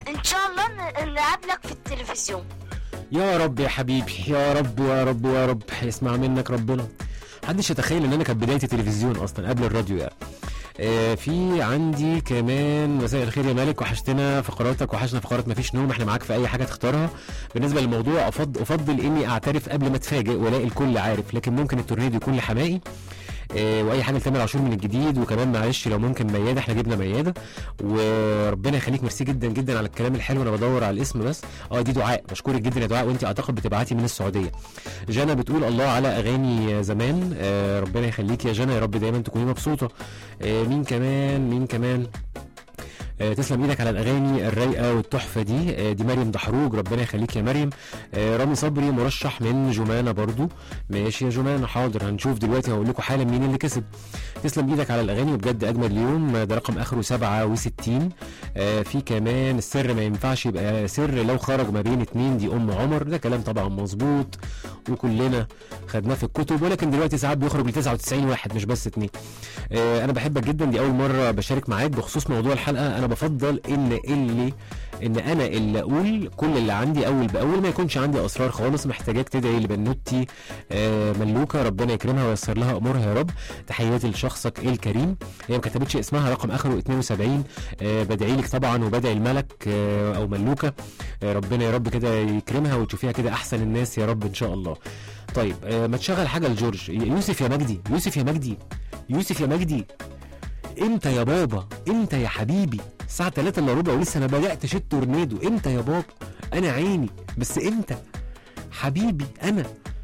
ان شاء الله ن- نقابلك في التلفزيون يا رب يا حبيبي يا رب يا رب يا رب يسمع منك ربنا محدش يتخيل ان انا كانت بدايتي تلفزيون اصلا قبل الراديو يعني آه في عندي كمان مساء الخير يا مالك وحشتنا فقراتك وحشنا فقرات مفيش نوم احنا معاك في اي حاجه تختارها بالنسبه للموضوع افضل افضل اني اعترف قبل ما اتفاجئ والاقي الكل عارف لكن ممكن التورنيدو يكون لحمائي آه، واي حاجه لتامر عاشور من الجديد وكمان معلش لو ممكن مياده احنا جبنا مياده وربنا يخليك ميرسي جدا جدا على الكلام الحلو انا بدور على الاسم بس اه دي دعاء بشكرك جدا يا دعاء وانت اعتقد بتبعتي من السعوديه جانا بتقول الله على اغاني زمان آه ربنا يخليك يا جانا يا رب دايما تكوني مبسوطه آه مين كمان مين كمان آه، تسلم ايدك على الاغاني الرايقه والتحفه دي آه، دي مريم دحروج ربنا يخليك يا مريم آه، رامي صبري مرشح من جمانه برضو ماشي يا جمانه حاضر هنشوف دلوقتي هقول لكم حالا مين اللي كسب تسلم ايدك على الاغاني وبجد اجمل اليوم آه، ده رقم اخره 67 آه، في كمان السر ما ينفعش يبقى سر لو خرج ما بين اتنين دي ام عمر ده كلام طبعا مظبوط وكلنا خدناه في الكتب ولكن دلوقتي ساعات بيخرج ل 99 واحد مش بس اتنين آه، انا بحبك جدا دي اول مره بشارك معاك بخصوص موضوع الحلقه انا بفضل ان اللي ان انا اللي اقول كل اللي عندي اول باول ما يكونش عندي اسرار خالص محتاجاك تدعي لبنوتي آه، ملوكه ربنا يكرمها وييسر لها امورها يا رب تحياتي لشخصك الكريم هي ما كتبتش اسمها رقم اخره 72 آه، بدعي لك طبعا وبدعي الملك آه، او ملوكه آه، ربنا يا رب كده يكرمها وتشوفيها كده احسن الناس يا رب ان شاء الله طيب آه، ما تشغل حاجه لجورج يوسف يا مجدي يوسف يا مجدي يوسف يا مجدي امتى يا بابا امتى يا حبيبي الساعة 3 الا ربع ولسه ما بدأتش التورنيدو امتى يا بابا انا عيني بس امتى حبيبي انا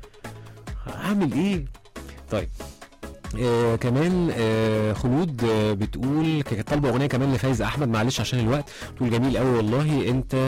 اعمل ايه طيب آه كمان آه خلود آه بتقول كانت طالبه اغنيه كمان لفايز احمد معلش عشان الوقت بتقول جميل قوي والله انت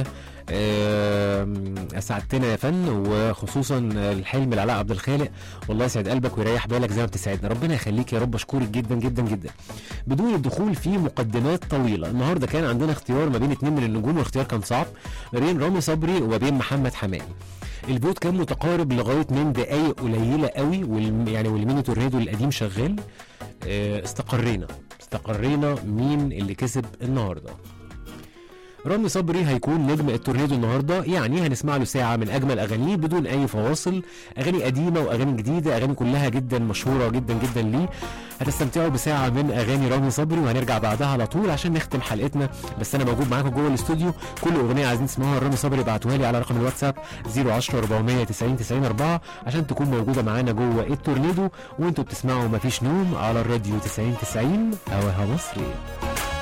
آه اسعدتنا يا فن وخصوصا الحلم لعلاء عبد الخالق والله يسعد قلبك ويريح بالك زي ما بتسعدنا ربنا يخليك يا رب اشكرك جدا جدا جدا بدون الدخول في مقدمات طويله النهارده كان عندنا اختيار ما بين اتنين من النجوم والاختيار كان صعب ما بين رامي صبري وما بين محمد حمائي الفوت كان متقارب لغايه من دقايق قليله قوي والم يعني والميني تورنيدو القديم شغال آه، استقرينا استقرينا مين اللي كسب النهارده رامي صبري هيكون نجم التورنيدو النهارده يعني هنسمع له ساعه من اجمل اغانيه بدون اي فواصل اغاني قديمه واغاني جديده اغاني كلها جدا مشهوره جدا جدا ليه هتستمتعوا بساعه من اغاني رامي صبري وهنرجع بعدها على طول عشان نختم حلقتنا بس انا موجود معاكم جوه الاستوديو كل اغنيه عايزين تسمعوها رامي صبري ابعتوها لي على رقم الواتساب 010 490 90 4 عشان تكون موجوده معانا جوه التورنيدو وانتوا بتسمعوا مفيش نوم على الراديو 90 90 هواها مصري